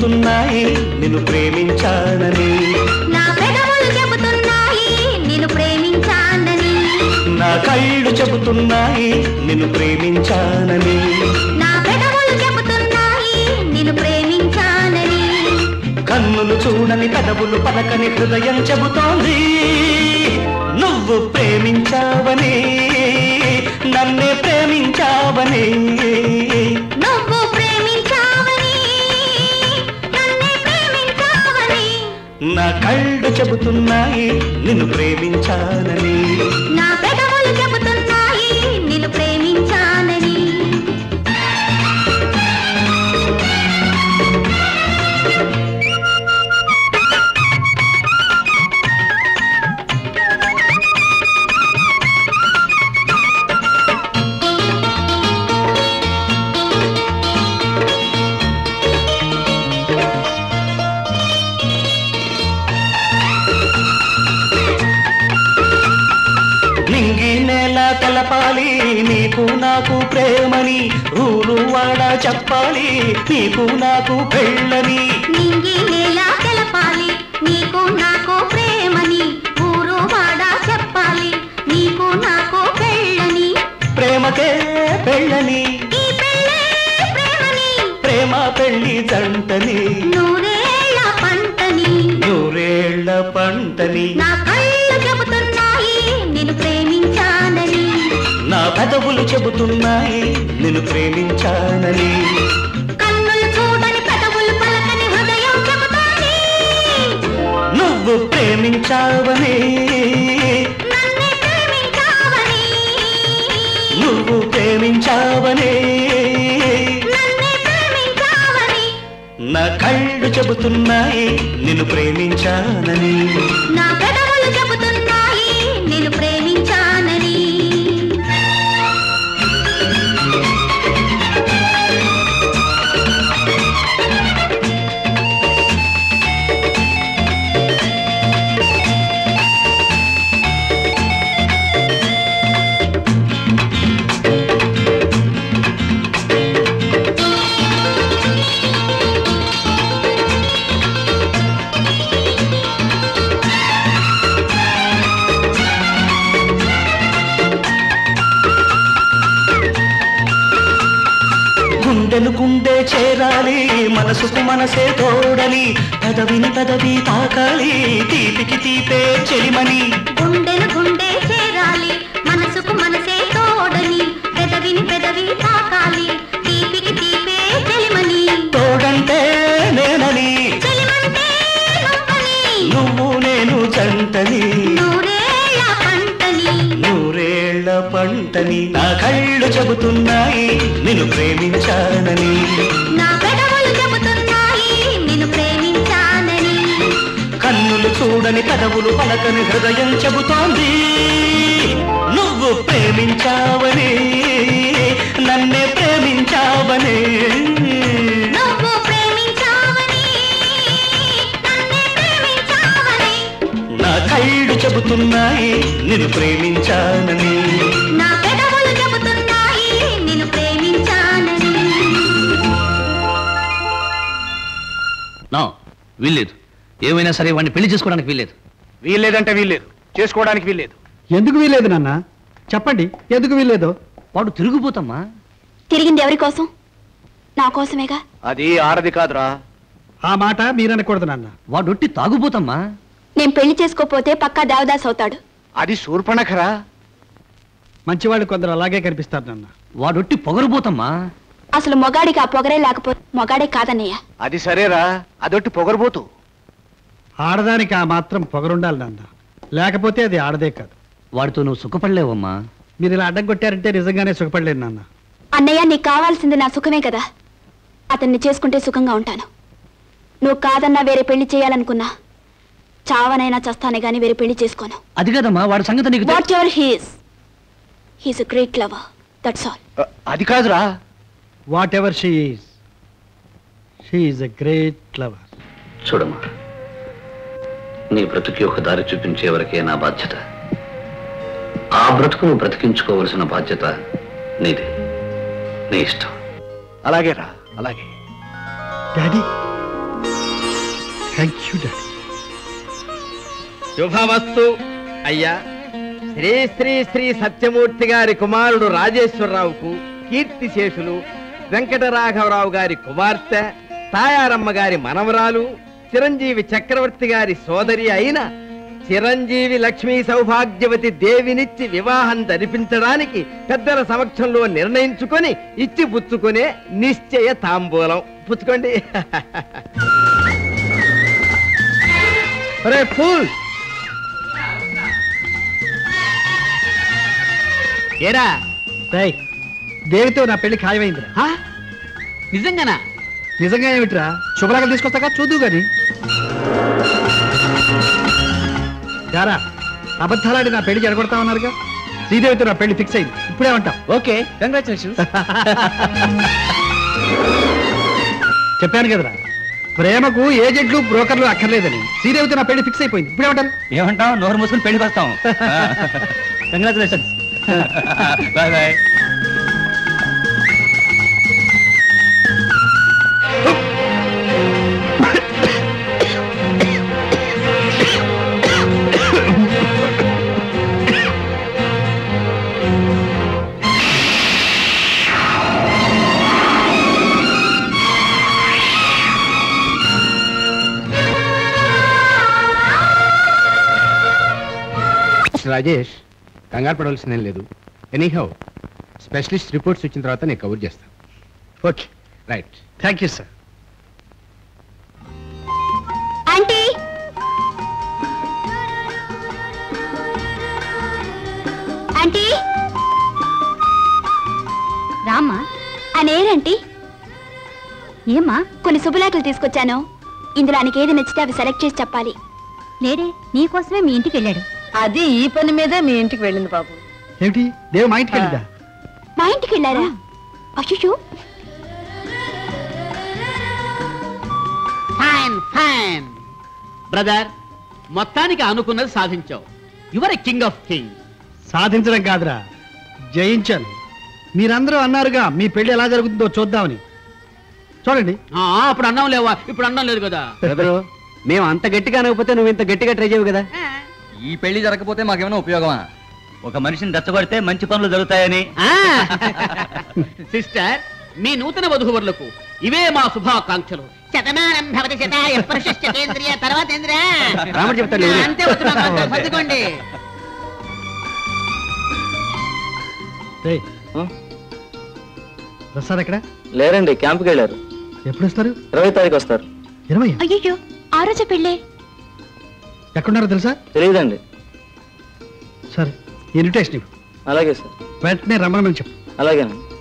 చెబుతున్నాయి నిన్ను ప్రేమించానని నా పెదవులు చెబుతున్నాయి నిన్ను ప్రేమించానని నా కళ్ళు చెబుతున్నాయి నిన్ను ప్రేమించానని నా పెదవులు చెబుతున్నాయి నిన్ను ప్రేమించానని కన్నులు చూడని పెదవులు పలకని హృదయం చెబుతోంది నువ్వు ప్రేమించావని నన్నే ప్రేమించావని నువ్వు ప్రేమించావని నన్నే ప్రేమించావని నా కళ్ళు చెబుతున్నాయి నిన్ను ప్రేమించానని నా పెదవులు చెబుతున్నాయి నిన్ను ప్రేమించానని నింగి నేల తెలపాలి నీకు నాకు ప్రేమని ఊరు వాడ చెప్పాలి నీకు నాకు పెళ్ళని నింగి నేల తెలపాలి నీకు నాకు ప్రేమని ఊరు వాడ చెప్పాలి నీకు నాకు పెళ్ళని ప్రేమకే పెళ్ళని ఈ పెళ్ళే ప్రేమని ప్రేమ పెళ్లి జంటని నూరేళ్ల పంటని నూరేళ్ల పంటని నా కళ్ళు చెబుతున్నాయి నిన్ను ప్రేమించానని నా పెదవులు చెబుతున్నాయి నిన్ను ప్రేమించానని కన్నులు చూడని పెదవులు పలకని హృదయం చెబుతాని నువ్వు ప్రేమించావని నన్నే ప్రేమించావని నువ్వు ప్రేమించావని నన్నే ప్రేమించావని నా కళ్ళు చెబుతున్నాయి నిన్ను ప్రేమించానని నా పెదవులు చెబుతున్నాయి నిన్ను ప్రేమించానని గుండెను గుండె చేరాలి మనసుకు మనసే తోడని పెదవిని పెదవి తాకాలి తీపికి తీపే చెలిమని గుండెను గుండె చేరాలి మనసుకు మనసే తోడని పెదవిని పెదవి తాకాలి తీపికి తీపే చెలిమని తోడంటే నేనని చెలిమంటే నువ్వని నువ్వు నేను జంటని నూరేళ్ల పంటని నూరేళ్ల పంటని నా కళ్ళు చెబుతున్నాయి నిన్ను ప్రేమించానని నా పెదవులు చెబుతున్నాయి నిన్ను ప్రేమించానని కన్నులు చూడని పెదవులు పలకని హృదయం చెబుతోంది నువ్వు ప్రేమించావని నన్నే ప్రేమించావని నువ్వు ప్రేమించావని నన్నే ప్రేమించావని నా కళ్ళు చెబుతున్నాయి నిన్ను ప్రేమించానని నా పెదవులు చెబుతున్నాయి నిన్ను ప్రేమించానని నా వీల్లేదు ఏమైనా సరే వాడిని పెళ్లి చేసుకోవడానికి వీల్లేదు వీల్లేదంటే వీల్లేదు చేసుకోవడానికి వీల్లేదు ఎందుకు వీలేదు నాన్న చెప్పండి ఎందుకు వీలేదు వాడు తిరిగిపోతామ్మా తిరిగింది ఎవరి కోసం నా కోసమేగా అది ఆడది కాదురా ఆ మాట మీరనకూడదు నాన్న వాడొట్టి తాగుపోతామ్మా నేను పెళ్లి చేసుకోపోతే పక్కా దేవదాస్ అవుతాడు అది శూర్పణఖరా మంచివాళ్ళు కొందరు అలాగే కనిపిస్తారు నాన్న వాడొట్టి పొగరబోతమ్మా అసలు మొగాడికి ఆ పొగరే లేకపోతే మొగాడే కాదన్నయ్య అది సరేరా అదొట్టి పొగరబోతు ఆడదానికి ఆ మాత్రం పొగరుండాలి నాన్న లేకపోతే అది ఆడదే కాదు వాడితో నువ్వు సుఖపడలేవమ్మా మీరు ఇలా అడ్డం కొట్టారంటే నిజంగానే సుఖపడలేదు నాన్న అన్నయ్య నీకు కావాల్సింది నా సుఖమే కదా అతన్ని చేసుకుంటే సుఖంగా ఉంటాను నువ్వు కాదన్నా వేరే పెళ్లి చేయాలనుకున్నా చావనైనా చస్తానే గాని వేరే పెళ్లి చేసుకోను అది కదమ్మా వాడి సంగతి నీకు తె- whatever he's he's a great lover that's all uh, అది కాదురా whatever she is she is a great lover చూడమ్మా నీ బ్రతుకి ఒక దారి చూపించే వరకే నా బాధ్యత ఆ బ్రతుకును బ్రతికించుకోవలసిన బాధ్యత నీది నీ ఇష్టం అలాగేరా అలాగే డాడీ థ్యాంక్ యూ డాడీ శుభమస్తు అయ్యా శ్రీ శ్రీ శ్రీ సత్యమూర్తి గారి కుమారుడు రాజేశ్వరరావుకు కీర్తిశేషులు వెంకటరాఘవరావు గారి కుమార్తె తాయారమ్మ గారి మనవరాలు చిరంజీవి చక్రవర్తి గారి సోదరి అయిన చిరంజీవి లక్ష్మీ సౌభాగ్యవతి దేవినిచ్చి వివాహం జరిపించడానికి పెద్దల సమక్షంలో నిర్ణయించుకొని ఇచ్చి పుచ్చుకునే నిశ్చయ తాంబూలం పుచ్చుకోండి అరే ఫూల్ ఏరా రేయ్ దేవితో నా పెళ్లి ఖాయమైందిరా హా? నిజంగానా నిజంగా ఏమిట్రా శుభ్రంగా తీసుకొస్తాక చూద్దు గాని యారా అబద్ధాలాడి నా పెళ్లి జరగొడతా ఉన్నారుగా శ్రీదేవితో నా పెళ్లి ఫిక్స్ అయింది ఇప్పుడేమంటావు ఓకే కంగ్రాచులేషన్ చెప్పాను కదరా ప్రేమకు ఏజెంట్లు బ్రోకర్లు అక్కర్లేదని శ్రీదేవితో నా పెళ్లి ఫిక్స్ అయిపోయింది ఇప్పుడేమంటారు ఏమంటాం నోరు మూసుకుని పెళ్లికి వస్తాం కంగ్రాచులేషన్స్ బాయ్ బాయ్ రాజేష్ కంగారు పడవలసిందేం లేదు ఎనీహౌ స్పెషలిస్ట్ రిపోర్ట్స్ వచ్చిన తర్వాత నేను కవర్ చేస్తాను okay right thank you sir aunty aunty రామ్మా ఆ నేరంటీ ఏమ్మా కొన్ని శుభలేఖలు తీసుకొచ్చాను ఇందులో ఆయనకి ఏది నచ్చితే అవి సెలెక్ట్ చేసి చెప్పాలి లేడే నీకోసమే మీ ఇంటికి వెళ్ళాడు అది ఈ పని మీదే మీ ఇంటికి వెళ్ళింది బాబు ఏమిటి దేవు మా ఇంటికి వెళ్ళిందా మా ఇంటికి వెళ్ళారా అశుషు ఫైన్ ఫైన్ బ్రదర్ మొత్తానికి అనుకున్నది సాధించావు యువర్ కింగ్ ఆఫ్ కింగ్ సాధించడం కాదురా జయించాను మీరందరూ అన్నారుగా మీ పెళ్లి ఎలా జరుగుతుందో చూద్దామని చూడండి అప్పుడు అన్నం లేవా ఇప్పుడు అన్నం లేదు కదా బ్రదరు మేము అంత గట్టిగా అనకపోతే నువ్వు ఇంత గట్టిగా ట్రై చేయవు కదా ఈ పెళ్లి జరగకపోతే మాకేమైనా ఉపయోగమా ఒక మనిషిని రెచ్చగొడితే మంచి పనులు జరుగుతాయని సిస్టర్ మీ నూతన వధువులకు ఇవే మా శుభాకాంక్షలు శతమానం భవతి శతాయ పురుషశ్చతేంద్రియ తర్వాత ఏంద్రా రాముడు చెప్తాడు ఎవరు? అంతే వస్తున్నాం సర్దుకోండి రేయ్, ప్రసాద్ ఎక్కడ లేరండి క్యాంప్కి వెళ్ళారు ఎప్పుడు వస్తారు ఇరవై తారీఖు వస్తారు ఇరవై అయ్యో ఆ రోజు పెళ్ళే ఎక్కడున్నారో తెలుసా తెలియదండి సరే ఇన్విటేషన్ ఇవ్వు అలాగే సార్ వెంటనే రమ్మని చెప్పు అలాగేనండి